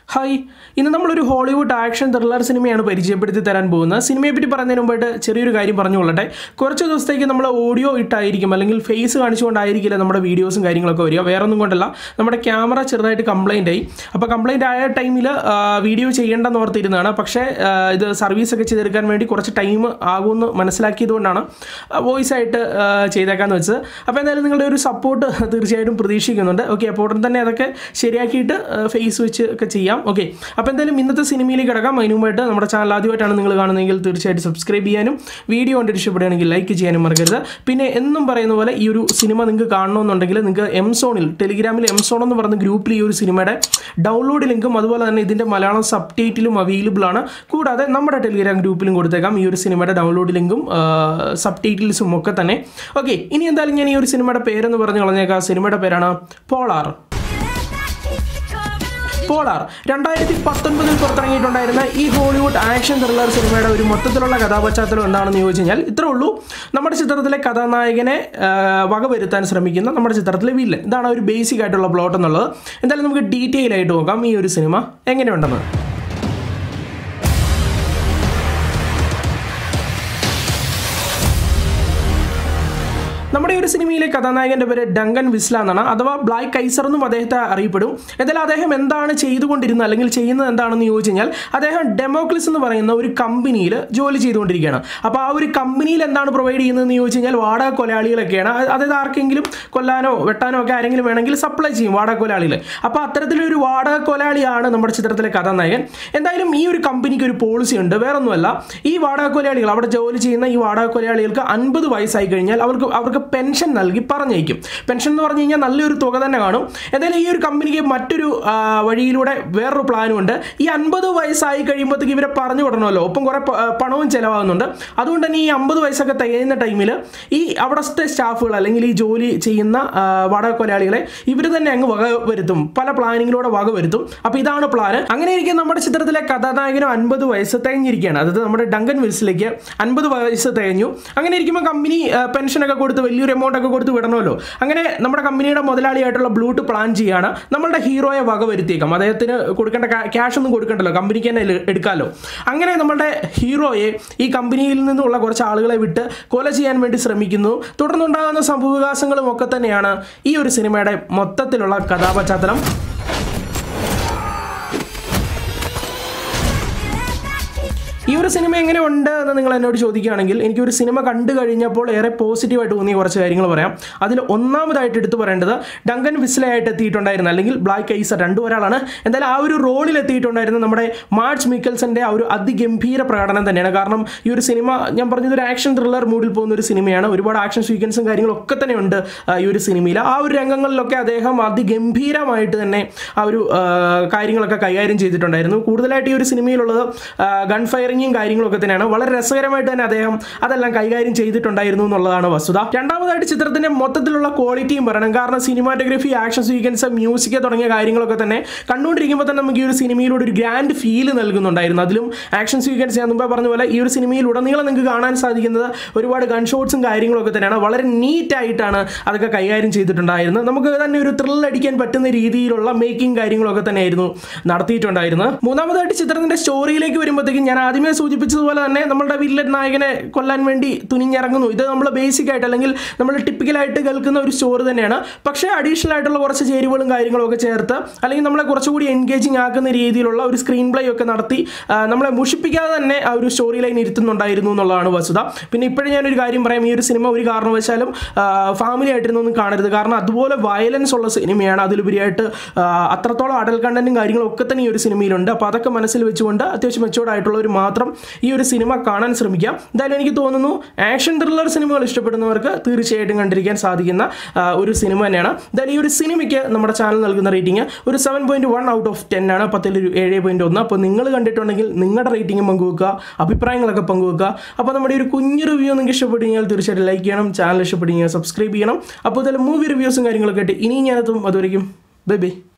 hi ഇന്ന് നമ്മളൊരു Hollywood action thriller സിനിമയാണ് പരിചയപ്പെടുത്തി തരാൻ പോകുന്നത് സിനിമയെ പറ്റി പറയുന്നതിന് മുമ്പായിട്ട് ചെറിയൊരു കാര്യം പറഞ്ഞുകൊള്ളട്ടെ കുറച്ച് ദിവസത്തേക്ക് നമ്മൾ ഓഡിയോ ഇട്ടായിരിക്കും അല്ലെങ്കിൽ ഫേസ് കാണിച്ചുകൊണ്ടായിരിക്കില്ല നമ്മുടെ വീഡിയോസും കാര്യങ്ങളൊക്കെ വരിക വേറെ ഒന്നും കൊണ്ടല്ല നമ്മുടെ ക്യാമറ ചെറുതായിട്ട് കംപ്ലൈൻ്റ് ആയി അപ്പോൾ കംപ്ലൈൻ്റ് ആയ ടൈമിൽ വീഡിയോ ചെയ്യേണ്ടെന്ന് ഓർത്തിരുന്നതാണ് പക്ഷേ ആ, ഇത് സർവീസ് ഒക്കെ ചെയ്തെടുക്കാൻ വേണ്ടി കുറച്ച് ടൈം ആകുമെന്ന് മനസ്സിലാക്കിയതുകൊണ്ടാണ് വോയിസ് ആയിട്ട് ആ, ചെയ്തേക്കാന്ന് വെച്ചത് അപ്പോൾ എന്തായാലും നിങ്ങളുടെ ഒരു സപ്പോർട്ട് തീർച്ചയായിട്ടും പ്രതീക്ഷിക്കുന്നുണ്ട് ഓക്കെ അപ്പോൾ ഉടൻ തന്നെ അതൊക്കെ ശരിയാക്കിയിട്ട് ഫേസ് വെച്ച് ഒക്കെ ചെയ്യാം ഓക്കെ അപ്പോൾ എന്തായാലും ഇന്നത്തെ സിനിമയിലേക്ക് കിടക്കാം അതിന് മുമ്പായിട്ട് നമ്മുടെ ചാനൽ ആദ്യമായിട്ടാണ് നിങ്ങൾ കാണുന്നതെങ്കിൽ തീർച്ചയായിട്ടും സബ്സ്ക്രൈബ് ചെയ്യാനും വീഡിയോ കണ്ടിട്ട് ഇഷ്ടപ്പെടുകയാണെങ്കിൽ ലൈക്ക് ചെയ്യാനും മറക്കരുത് പിന്നെ എന്നും പറയുന്ന പോലെ ഈ ഒരു സിനിമ നിങ്ങൾക്ക് കാണണമെന്നുണ്ടെങ്കിൽ നിങ്ങൾക്ക് എംസോണിൽ ടെലിഗ്രാമിൽ എംസോൺ എന്ന് പറയുന്ന ഗ്രൂപ്പിൽ ഈ ഒരു സിനിമയുടെ ഡൗൺലോഡ് ലിങ്കും അതുപോലെ തന്നെ ഇതിൻ്റെ മലയാളം സബ് ടൈറ്റിലും അവൈലബിൾ ആണ് കൂടാതെ നമ്മുടെ ടെലിഗ്രാം ഗ്രൂപ്പിലും കൊടുത്തേക്കാം ഈ ഒരു സിനിമയുടെ ഡൗൺലോഡ് ലിങ്കും സബ് ടൈറ്റിൽസും ഒക്കെ തന്നെ ഓക്കെ ഇനി എന്തായാലും ഞാൻ ഈ ഒരു സിനിമയുടെ പേരെന്ന് പറഞ്ഞു കളഞ്ഞേക്കാം സിനിമയുടെ പേരാണ് പോളാർ പോളാർ രണ്ടായിരത്തി പത്തൊൻപതിൽ പുറത്തിറങ്ങിയിട്ടുണ്ടായിരുന്ന ഈ ഹോളിവുഡ് ആക്ഷൻ ത്രില്ലർ സിനിമയുടെ ഒരു മൊത്തത്തിലുള്ള കഥാപശ്ചാത്തലം എന്താണെന്ന് ചോദിച്ചു കഴിഞ്ഞാൽ ഇത്രേ ഉള്ളൂ നമ്മുടെ ചിത്രത്തിലെ കഥാനായകനെ ആ, വകവരുത്താൻ ശ്രമിക്കുന്ന നമ്മുടെ ചിത്രത്തിലെ വില്ലൻ ഇതാണ് ഒരു ബേസിക് ആയിട്ടുള്ള പ്ലോട്ട് എന്നുള്ളത് എന്തായാലും നമുക്ക് ഡീറ്റെയിൽ ആയിട്ട് നോക്കാം ഈ ഒരു സിനിമ എങ്ങനെയുണ്ടെന്ന് നമ്മുടെ ഈ ഒരു സിനിമയിലെ കഥാനായകന്റെ പേര് ഡങ്കൻ വിസ്ല എന്നാണ് അഥവാ ബ്ലാക്ക് കൈസർ എന്നും അദ്ദേഹത്തെ അറിയപ്പെടും എന്തായാലും അദ്ദേഹം എന്താണ് ചെയ്തുകൊണ്ടിരുന്നത് അല്ലെങ്കിൽ ചെയ്യുന്നത് എന്താണെന്ന് ചോദിച്ചു കഴിഞ്ഞാൽ അദ്ദേഹം ഡെമോക്ലിസ് എന്ന് പറയുന്ന ഒരു കമ്പനിയിൽ ജോലി ചെയ്തുകൊണ്ടിരിക്കുകയാണ് അപ്പോൾ ആ ഒരു കമ്പനിയിൽ എന്താണ് പ്രൊവൈഡ് ചെയ്യുന്നതെന്ന് ചോദിച്ചു കഴിഞ്ഞാൽ വാടക കൊലയാളികളൊക്കെയാണ് അത് അതായത് ആർക്കെങ്കിലും കൊല്ലാനോ വെട്ടാനോ ഒക്കെ ആരെങ്കിലും വേണമെങ്കിൽ സപ്ലൈ ചെയ്യും വാടക കൊലയാളികൾ അപ്പോൾ അത്തരത്തിലൊരു വാടക കൊലയാളിയാണ് നമ്മുടെ ചിത്രത്തിലെ കഥാനായകൻ എന്തായാലും ഈ ഒരു കമ്പനിക്ക് ഒരു പോളിസി ഉണ്ട് വേറൊന്നുമല്ല ഈ വാടക കൊലയാളികൾ അവിടെ ജോലി ചെയ്യുന്ന ഈ വാടക കൊലയാളികൾക്ക് അൻപത് വയസ്സായി കഴിഞ്ഞാൽ അവർക്ക് അവർക്ക് പെൻഷൻ നൽകി പറഞ്ഞയക്കും പെൻഷൻ എന്ന് പറഞ്ഞു കഴിഞ്ഞാൽ നല്ലൊരു തുക തന്നെ കാണും എന്തായാലും ഈ ഒരു കമ്പനിക്ക് മറ്റൊരു ആ, വഴിയിലൂടെ വേറൊരു പ്ലാനും ഉണ്ട് ഈ അൻപത് വയസ്സായി കഴിയുമ്പോഴത്തേക്ക് ഇവരെ പറഞ്ഞു വിടണമല്ലോ ഒപ്പം കുറേ പ- പണവും ചിലവാകുന്നുണ്ട് അതുകൊണ്ട് തന്നെ ഈ അമ്പത് വയസ്സൊക്കെ തികയുന്ന ടൈമിൽ ഈ അവിടുത്തെ സ്റ്റാഫുകൾ അല്ലെങ്കിൽ ഈ ജോലി ചെയ്യുന്ന ആ, വാടക കൊലയാളികളെ ഇവർ തന്നെ അങ്ങ് വക വരുത്തും പല പ്ലാനിങ്ങിലൂടെ വക വരുത്തും അപ്പോൾ ഇതാണ് പ്ലാന് അങ്ങനെ ഇരിക്കും നമ്മുടെ ചിത്രത്തിലെ കഥാനായകനും അൻപത് വയസ്സ് തികഞ്ഞിരിക്കുകയാണ് അതായത് നമ്മുടെ ഡങ്കൻ വിൽസിലേക്ക് അൻപത് വയസ്സ് തികഞ്ഞു അങ്ങനെ ഇരിക്കുമ്പോൾ കമ്പനി പെൻഷനൊക്കെ കൊടുത്ത് വലിയൊരു എമൗണ്ട് ഒക്കെ കൊടുത്ത് വിടണമല്ലോ അങ്ങനെ നമ്മുടെ കമ്പനിയുടെ മുതലാളിയായിട്ടുള്ള ബ്ലൂട്ട് പ്ലാൻ ചെയ്യാണ് നമ്മളുടെ ഹീറോയെ വക വരുത്തിയേക്കാം അദ്ദേഹത്തിന് കൊടുക്കേണ്ട ക്യാഷ് ഒന്നും കൊടുക്കണ്ടല്ലോ കമ്പനിക്ക് തന്നെ എല്- എടുക്കാമല്ലോ അങ്ങനെ നമ്മുടെ ഹീറോയെ ഈ കമ്പനിയിൽ നിന്നുള്ള കുറച്ച് ആളുകളെ വിട്ട് കൊല ചെയ്യാൻ വേണ്ടി ശ്രമിക്കുന്നു തുടർന്നുണ്ടാകുന്ന സംഭവവികാസങ്ങളും ഒക്കെ തന്നെയാണ് ഈ ഒരു സിനിമയുടെ മൊത്തത്തിലുള്ള കഥാപശ്ചാത്തലം ഈ ഒരു സിനിമ എങ്ങനെ ഉണ്ട് എന്ന് നിങ്ങൾ എന്നോട് ചോദിക്കുകയാണെങ്കിൽ എനിക്ക് ഒരു സിനിമ കണ്ടു കഴിഞ്ഞപ്പോൾ ഏറെ പോസിറ്റീവായിട്ട് തോന്നിയ കുറച്ച് കാര്യങ്ങൾ പറയാം അതിൽ ഒന്നാമതായിട്ട് എടുത്തു പറയേണ്ടത് ഡങ്കൻ വിസ്ലയായിട്ട് എത്തിയിട്ടുണ്ടായിരുന്ന അല്ലെങ്കിൽ ബ്ലാക്ക് ഐസർ രണ്ടു ഒരാളാണ് എന്തായാലും ആ ഒരു റോളിൽ എത്തിയിട്ടുണ്ടായിരുന്ന നമ്മുടെ മാർച്ച് മിക്കൽസന്റെ ആ ഒരു അതിഗംഭീര പ്രകടനം തന്നെയാണ് കാരണം ഈ ഒരു സിനിമ ഞാൻ പറഞ്ഞത് ഒരു ആക്ഷൻ ത്രില്ലർ മൂഡിൽ പോകുന്ന ഒരു സിനിമയാണ് ഒരുപാട് ആക്ഷൻ സീക്വൻസും കാര്യങ്ങളൊക്കെ തന്നെ ഉണ്ട് ആ, ഈ ഒരു സിനിമയിൽ ആ ഒരു രംഗങ്ങളിലൊക്കെ അദ്ദേഹം അതിഗംഭീരമായിട്ട് തന്നെ ആ ഒരു ആ, കാര്യങ്ങളൊക്കെ കൈകാര്യം ചെയ്തിട്ടുണ്ടായിരുന്നു കൂടുതലായിട്ട് ഈ ഒരു സിനിമയിലുള്ളത് ഗൺ ഫയറിങ്ങും കാര്യങ്ങളൊക്കെ തന്നെയാണ് വളരെ രസകരമായിട്ട് തന്നെ അദ്ദേഹം അതെല്ലാം കൈകാര്യം ചെയ്തിട്ടുണ്ടായിരുന്നു എന്നുള്ളതാണ് വസ്തുത രണ്ടാമതായിട്ട് ചിത്രത്തിന്റെ മൊത്തത്തിലുള്ള ക്വാളിറ്റിയും പറയണം കാരണം സിനിമാറ്റോഗ്രഫി ആക്ഷൻ സീക്വൻസ് മ്യൂസിക് തുടങ്ങിയ കാര്യങ്ങളൊക്കെ തന്നെ കണ്ടുകൊണ്ടിരിക്കുമ്പോൾ തന്നെ നമുക്ക് ഈ ഒരു സിനിമയിലൂടെ ഒരു ഗ്രാൻഡ് ഫീൽ നൽകുന്നുണ്ടായിരുന്നു അതിലും ആക്ഷൻ സീക്വൻസ് ഞാൻ മുമ്പേ പറഞ്ഞ പോലെ ഈ ഒരു സിനിമയിലുടനീളം നിങ്ങൾക്ക് കാണാൻ സാധിക്കുന്നത് ഒരുപാട് ഗൺ ഷോട്ട്സും കാര്യങ്ങളൊക്കെ തന്നെയാണ് വളരെ നീറ്റ് ആയിട്ടാണ് അതൊക്കെ കൈകാര്യം ചെയ്തിട്ടുണ്ടായിരുന്നത് നമുക്ക് തന്നെ ഒരു ത്രിൽ അടിക്കാൻ പറ്റുന്ന രീതിയിലുള്ള മേക്കിംഗ് കാര്യങ്ങളൊക്കെ തന്നെയായിരുന്നു നടത്തിയിട്ടുണ്ടായിരുന്നത് മൂന്നാമതായിട്ട് ചിത്രത്തിന്റെ സ്റ്റോറിയിലേക്ക് വരുമ്പോഴത്തേക്കും ഞാൻ ആദ്യമേ സൂചിപ്പിച്ചതുപോലെ തന്നെ നമ്മുടെ വില്ലൻ നായകനെ കൊല്ലാൻ വേണ്ടി തുനിഞ്ഞിറങ്ങുന്നു ഇത് നമ്മൾ ബേസിക് ആയിട്ട് അല്ലെങ്കിൽ നമ്മൾ ടിപ്പിക്കലായിട്ട് കേൾക്കുന്ന ഒരു സ്റ്റോറി തന്നെയാണ് പക്ഷേ അഡീഷണൽ ആയിട്ടുള്ള കുറച്ച് ചേരുവകളും കാര്യങ്ങളും ഒക്കെ ചേർത്ത് അല്ലെങ്കിൽ നമ്മളെ കുറച്ചുകൂടി എൻഗേജിങ് ആക്കുന്ന രീതിയിലുള്ള ഒരു സ്ക്രീൻ പ്ലേ ഒക്കെ നടത്തി ആ, നമ്മളെ മുഷിപ്പിക്കാതെ തന്നെ ആ ഒരു സ്റ്റോറി ലൈൻ ഇരുത്തുന്നുണ്ടായിരുന്നു എന്നുള്ളതാണ് വസ്തുത പിന്നെ ഇപ്പോഴും ഞാനൊരു കാര്യം പറയാം ഈ ഒരു സിനിമ ഒരു കാരണവശാലും ഫാമിലി ആയിട്ടിരുന്നൊന്നും കാണരുത് കാരണം അതുപോലെ വയലൻസ് ഉള്ള സിനിമയാണ് അതിലുപരിയായിട്ട് ആ, അത്രത്തോളം അടൽ കണ്ടന്റും കാര്യങ്ങളും ഒക്കെ തന്നെ ഈ ഒരു സിനിമയിലുണ്ട് അപ്പോൾ അതൊക്കെ മനസ്സിൽ വെച്ചുകൊണ്ട് അത്യാവശ്യം മെച്ചോർഡ് ആയിട്ടുള്ളവർ മാത്രം ഈ ഒരു സിനിമ കാണാൻ ശ്രമിക്കാം എന്തായാലും എനിക്ക് തോന്നുന്നു ആക്ഷൻ ത്രില്ലർ സിനിമകൾ ഇഷ്ടപ്പെടുന്നവർക്ക് തീർച്ചയായിട്ടും കണ്ടിരിക്കാൻ സാധിക്കുന്ന ആ, ഒരു സിനിമ തന്നെയാണ് എന്തായാലും ഈ ഒരു സിനിമയ്ക്ക് നമ്മുടെ ചാനൽ നൽകുന്ന റേറ്റിംഗ് ഒരു seven point one out of ten ആണ് പത്തിൽ ഒരു ഏഴ് പോയിന്റ് ഒന്ന് അപ്പോൾ നിങ്ങൾ കണ്ടിട്ടുണ്ടെങ്കിൽ നിങ്ങളുടെ റേറ്റിംഗ് പങ്കുവെക്കുക അഭിപ്രായങ്ങളൊക്കെ പങ്കുവെക്കുക അപ്പോൾ നമ്മുടെ ഈ ഒരു കുഞ്ഞു റിവ്യൂ നിങ്ങൾക്ക് ഇഷ്ടപ്പെട്ടു കഴിഞ്ഞാൽ തീർച്ചയായിട്ടും ലൈക്ക് ചെയ്യണം ചാനൽ ഇഷ്ടപ്പെട്ടു കഴിഞ്ഞാൽ സബ്സ്ക്രൈബ് ചെയ്യണം അപ്പോൾ ഇതിൽ മൂവി റിവ്യൂസും കാര്യങ്ങളൊക്കെ ആയിട്ട് ഇനിയും ഞാനെത്തും അതുവരെയും ബൈ ബൈ